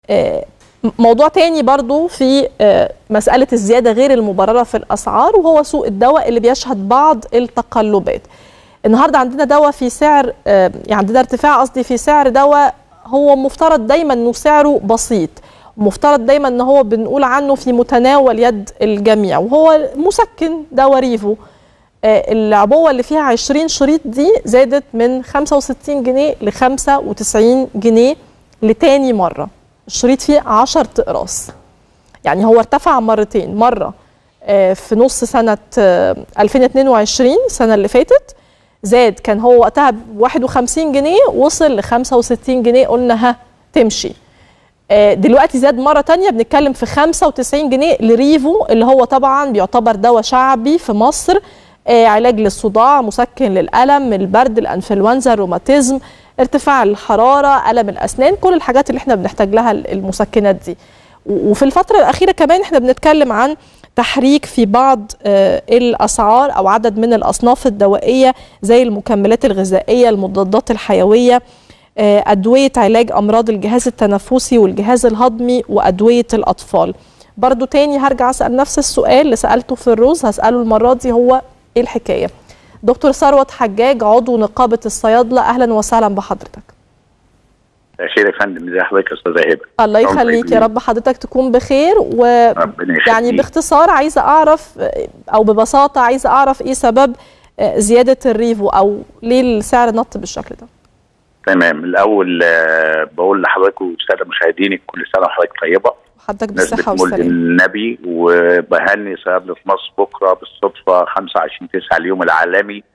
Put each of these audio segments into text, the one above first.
آه، موضوع تاني برضو في آه، مسألة الزيادة غير المبررة في الأسعار وهو سوق الدواء اللي بيشهد بعض التقلبات النهاردة عندنا دواء في سعر آه، يعني عندنا ارتفاع قصدي في سعر دواء هو مفترض دايما انه سعره بسيط مفترض دايما ان هو بنقول عنه في متناول يد الجميع وهو مسكن دواء ريفو آه، العبوه اللي فيها 20 شريط دي زادت من 65 جنيه ل 95 جنيه لتاني مره الشريط فيه 10 اقراص يعني هو ارتفع مرتين مره آه، في نص سنه آه، 2022 السنه اللي فاتت زاد كان هو وقتها ب 51 جنيه وصل ل 65 جنيه قلنا ها تمشي آه، دلوقتي زاد مرة تانية بنتكلم في 95 جنيه لريفو اللي هو طبعا بيعتبر دواء شعبي في مصر آه، علاج للصداع مسكن للألم البرد الأنفلونزا الروماتيزم ارتفاع الحرارة ألم الأسنان كل الحاجات اللي احنا بنحتاج لها المسكنات دي و- وفي الفترة الأخيرة كمان احنا بنتكلم عن تحريك في بعض آه، الأسعار أو عدد من الأصناف الدوائية زي المكملات الغذائية المضادات الحيوية آه، أدوية علاج أمراض الجهاز التنفسي والجهاز الهضمي وأدوية الأطفال برضو تاني هرجع أسأل نفس السؤال اللي سألته في الروز هسأله المرة دي هو إيه الحكاية دكتور ثروت حجاج عضو نقابة الصيادلة أهلا وسهلا بحضرتك خير يا فندم ازي حضرتك يا استاذه هبه الله ربنا يخليك يا يخليك. رب حضرتك تكون بخير و ربنا يخليك يعني باختصار عايزة أعرف آه، أو ببساطة عايزة أعرف إيه سبب آه، زيادة الريفو أو ليه السعر نط بالشكل ده تمام الاول آه، بقول لحضرتك والساده مشاهدينك كل سنه وحضرتك طيبه حضرتك بالصحة نسبه مولد والسلامة النبي وبهني صيادله مصر بكره بالصدفه 25 9 اليوم العالمي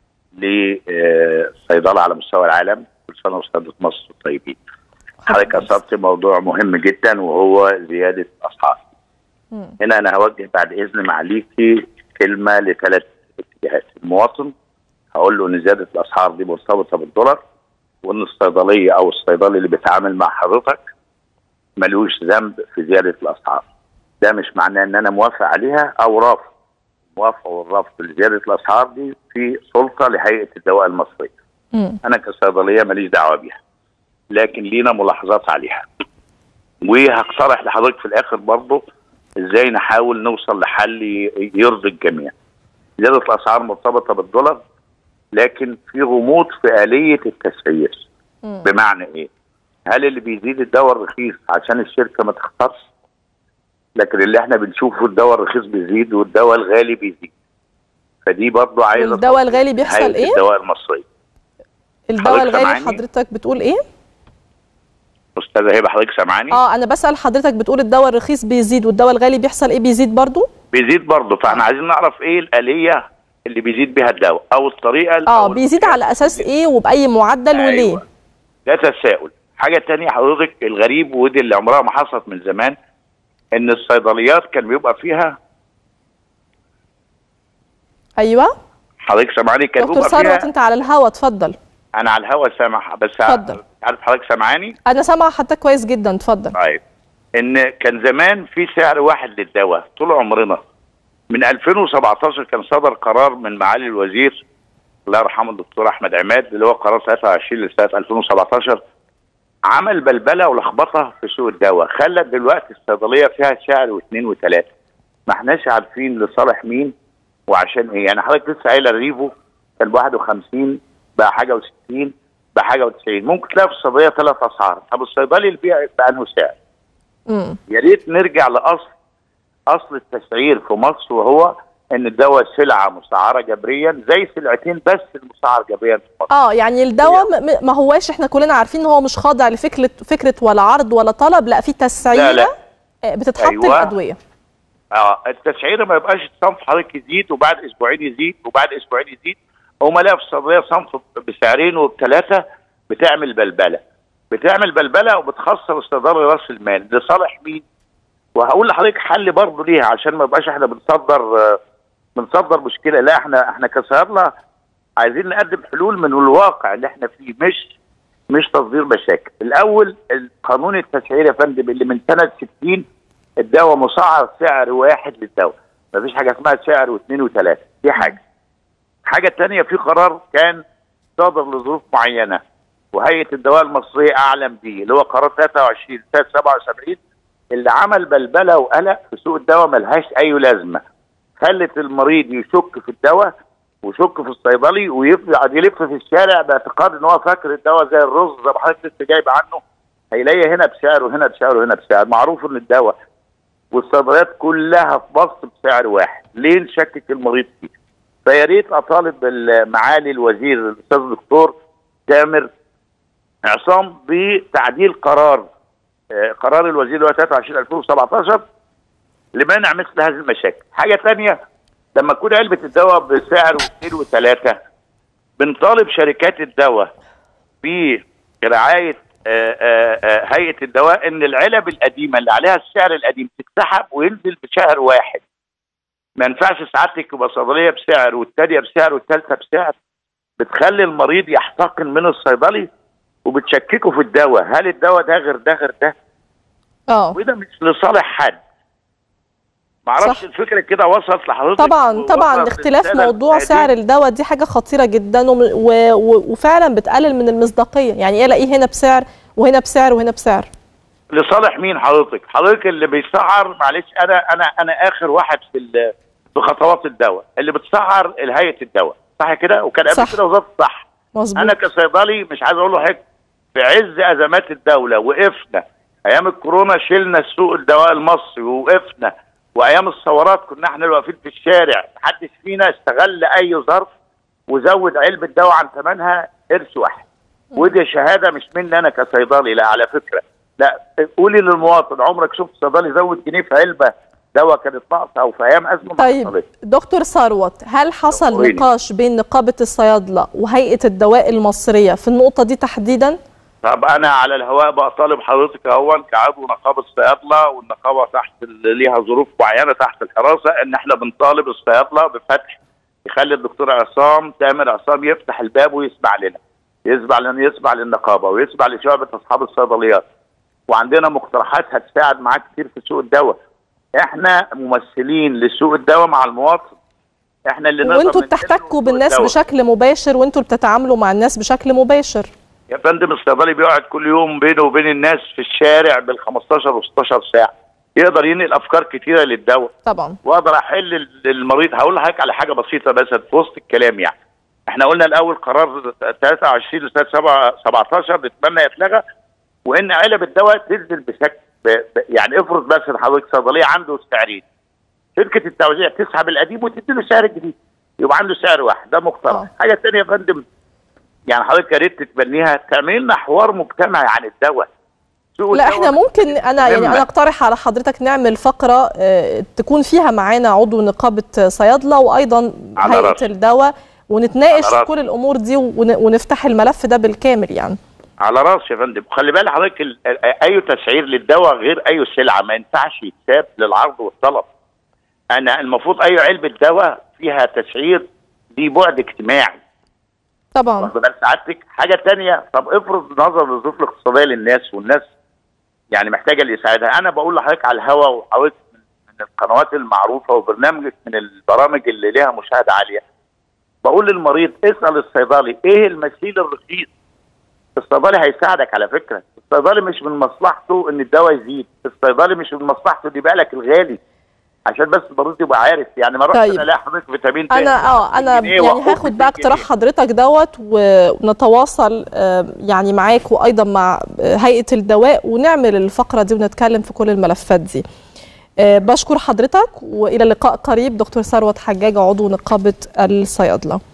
للصيدله على مستوى العالم كل سنه وصيادله مصر طيبين حضرتك اثرت موضوع مهم جدا وهو زياده الاسعار مم. هنا انا هوجه بعد اذن معاليكي كلمه لثلاث اتجاهات المواطن هقول له ان زياده الاسعار دي مرتبطه بالدولار وان الصيدليه او الصيدلي اللي بيتعامل مع حضرتك ملوش ذنب في زياده الاسعار ده مش معناه ان انا موافق عليها او رافض موافقه والرفض لزياده الاسعار دي في سلطه لهيئه الدواء المصريه مم. انا كصيدليه ماليش دعوه بيها لكن لينا ملاحظات عليها وهقترح لحضرتك في الاخر برضه ازاي نحاول نوصل لحل ي- يرضي الجميع زياده الاسعار مرتبطه بالدولار لكن في غموض في اليه التسعير مم. بمعنى ايه هل اللي بيزيد الدواء الرخيص عشان الشركه ما تخسرش لكن اللي احنا بنشوفه الدواء الرخيص بيزيد والدواء الغالي بيزيد فدي برضه عايزه والدواء الغالي بيحصل هيئة ايه؟ الدواء المصريه الدواء حضرتك الغالي سامعاني؟ حضرتك بتقول ايه؟ استاذه هبه حضرتك سامعاني اه انا بسأل حضرتك بتقول الدواء الرخيص بيزيد والدواء الغالي بيحصل ايه بيزيد برضو؟ بيزيد برضه فاحنا عايزين نعرف ايه الآلية اللي بيزيد بيها الدواء او الطريقة اه أو بيزيد على اساس ايه وبأي معدل وليه؟ أيوة. ده تساؤل حاجة تانية حضرتك الغريب ودي اللي عمرها ما حصلت من زمان ان الصيدليات كان بيبقى فيها ايوه حضرتك سامعاني كان دكتور بيبقى ثروت فيها انت على الهوا اتفضل انا على الهوا سامع بس اتفضل. عارف حضرتك سامعاني انا سامعه حضرتك كويس جدا اتفضل طيب ان كان زمان في سعر واحد للدواء طول عمرنا من 2017 كان صدر قرار من معالي الوزير الله يرحمه الدكتور احمد عماد اللي هو قرار 23 لسنه 2017 عمل بلبله ولخبطه في سوق الدواء خلت دلوقتي الصيدليه فيها سعر واثنين وثلاثه ما احناش عارفين لصالح مين وعشان ايه يعني حضرتك لسه قايله الريفو كان ب 51 بقى حاجه و60 بقى حاجه و90 ممكن تلاقي في الصيدليه ثلاث اسعار طب الصيدلي اللي بيع بانه سعر امم يا ريت نرجع لاصل اصل التسعير في مصر وهو ان الدواء سلعه مسعره جبريا زي سلعتين بس المسعر جبريا في مصر اه يعني الدواء م- م- ما هواش احنا كلنا عارفين ان هو مش خاضع لفكره فكره ولا عرض ولا طلب لا في تسعيره لا لا آه، بتتحط أيوة. الادويه اه التسعيره ما يبقاش الصنف حضرتك يزيد وبعد اسبوعين يزيد وبعد اسبوعين يزيد هم لا في الصيدليه صنف بسعرين وبثلاثه بتعمل بلبله بتعمل بلبله وبتخسر الصيدلي راس المال لصالح مين؟ وهقول لحضرتك حل برضه ليها عشان ما يبقاش احنا بنصدر آه، بنصدر مشكله لا احنا احنا كصيادله عايزين نقدم حلول من الواقع اللي احنا فيه مش مش تصدير مشاكل الاول القانون التسعير يا فندم اللي من سنه 60 الدواء مسعر سعر واحد للدواء مفيش حاجه اسمها سعر واثنين وثلاثه دي حاجه حاجه تانية في قرار كان صادر لظروف معينه وهيئه الدواء المصريه اعلم بيه اللي هو قرار 23 سنه 77 اللي عمل بلبله وقلق في سوق الدواء ملهاش اي لازمه خلت المريض يشك في الدواء ويشك في الصيدلي ويقعد يلف في الشارع باعتقاد ان هو فاكر الدواء زي الرز زي ما حضرتك لسه جايب عنه هيلاقي هنا بسعر وهنا بسعر وهنا بسعر معروف ان الدواء والصيدليات كلها في مصر بسعر واحد ليه نشكك المريض فيه فيا ريت اطالب معالي الوزير الاستاذ الدكتور تامر عصام بتعديل قرار آه، قرار الوزير اللي هو 23 2017 لمنع مثل هذه المشاكل حاجه ثانيه لما تكون علبه الدواء بسعر واثنين وثلاثه بنطالب شركات الدواء برعايه آه، آه، آه، هيئه الدواء ان العلب القديمه اللي عليها السعر القديم تتسحب وينزل بشهر واحد ما ينفعش سعادتك يبقى صيدليه بسعر والثانيه بسعر والثالثه بسعر بتخلي المريض يحتقن من الصيدلي وبتشككه في الدواء هل الدواء ده غير ده غير ده اه وده مش لصالح حد معرفش صح. الفكره كده وصلت لحضرتك طبعا طبعا ووصلت اختلاف الرسالة موضوع دي؟ سعر الدواء دي حاجه خطيره جدا وم- و- و- وفعلا بتقلل من المصداقيه يعني ايه الاقيه هنا بسعر وهنا بسعر وهنا بسعر لصالح مين حضرتك؟ حضرتك اللي بيسعر معلش انا انا انا اخر واحد في ال- في خطوات الدواء اللي بتسعر هيئه الدواء صح كده؟ وكان قبل صح. كده وزاره الصحه مظبوط انا كصيدلي مش عايز اقول له حاجه في عز ازمات الدوله وقفنا ايام الكورونا شلنا السوق الدواء المصري ووقفنا وايام الثورات كنا احنا اللي واقفين في الشارع محدش فينا استغل اي ظرف وزود علبه دواء عن ثمنها قرش واحد ودي شهاده مش مني انا كصيدلي لا على فكره لا قولي للمواطن عمرك شفت صيدلي زود جنيه في علبه دواء كانت ناقصه او في ايام ازمه ما طيب حصلتش. دكتور ثروت هل حصل قولي. نقاش بين نقابه الصيادله وهيئه الدواء المصريه في النقطه دي تحديدا طب انا على الهواء بقى طالب حضرتك اهون كعضو نقابه الصيادله والنقابه تحت ال- ليها ظروف معينه تحت الحراسه ان احنا بنطالب الصيادله بفتح يخلي الدكتور عصام تامر عصام يفتح الباب ويسمع لنا يسمع لنا يسمع للنقابه ويسمع لشعبه اصحاب الصيدليات وعندنا مقترحات هتساعد معاك كتير في سوق الدواء احنا ممثلين لسوق الدواء مع المواطن احنا اللي نقدر وانتوا ننقله بتحتكوا سوق بالناس الدواء. بشكل مباشر وانتوا اللي بتتعاملوا مع الناس بشكل مباشر يا فندم الصيدلي بيقعد كل يوم بينه وبين الناس في الشارع بال 15 و 16 ساعه يقدر ينقل افكار كتيره للدواء طبعا واقدر احل للمريض هقول لحضرتك على حاجه بسيطه بس في وسط الكلام يعني احنا قلنا الاول قرار 23 لسنه 17 نتمنى يتلغى وان علب الدواء تنزل بشكل ب... ب... يعني افرض بس إن حضرتك صيدليه عنده سعرين شركه التوزيع تسحب القديم وتدي له سعر جديد يبقى عنده سعر واحد ده مقترح آه. حاجه ثانيه يا فندم يعني حضرتك يا ريت تتبنيها تعملي لنا حوار مجتمعي عن الدواء سوق لا الدواء احنا ممكن انا يعني مهمة. انا اقترح على حضرتك نعمل فقره آه، تكون فيها معانا عضو نقابه صيادله وايضا على هيئه راسي. الدواء ونتناقش على في راسي. كل الامور دي ون- ونفتح الملف ده بالكامل يعني على راسي يا فندم خلي بالك حضرتك ال- ال- اي تسعير للدواء غير اي سلعه ما ينفعش يتساب للعرض والطلب انا المفروض اي علبه دواء فيها تسعير دي بعد اجتماعي طبعا واخد بال سعادتك حاجه تانية طب افرض نظر للظروف الاقتصاديه للناس والناس يعني محتاجه اللي يساعدها انا بقول لحضرتك على الهوا وحضرتك من من القنوات المعروفه وبرنامجك من البرامج اللي ليها مشاهده عاليه بقول للمريض اسال الصيدلي ايه المثيل الرخيص الصيدلي هيساعدك على فكره الصيدلي مش من مصلحته ان الدواء يزيد الصيدلي مش من مصلحته ان يبقى لك الغالي عشان بس المريض يبقى عارف يعني ما رحت طيب. انا الاقي حضرتك فيتامين تاني انا اه انا جنيه يعني وأخد هاخد بقى 200 اقتراح جنيه. حضرتك دوت ونتواصل آه، يعني معاك وايضا مع آه، هيئه الدواء ونعمل الفقره دي ونتكلم في كل الملفات دي آه، بشكر حضرتك والى لقاء قريب دكتور ثروت حجاج عضو نقابه الصيادله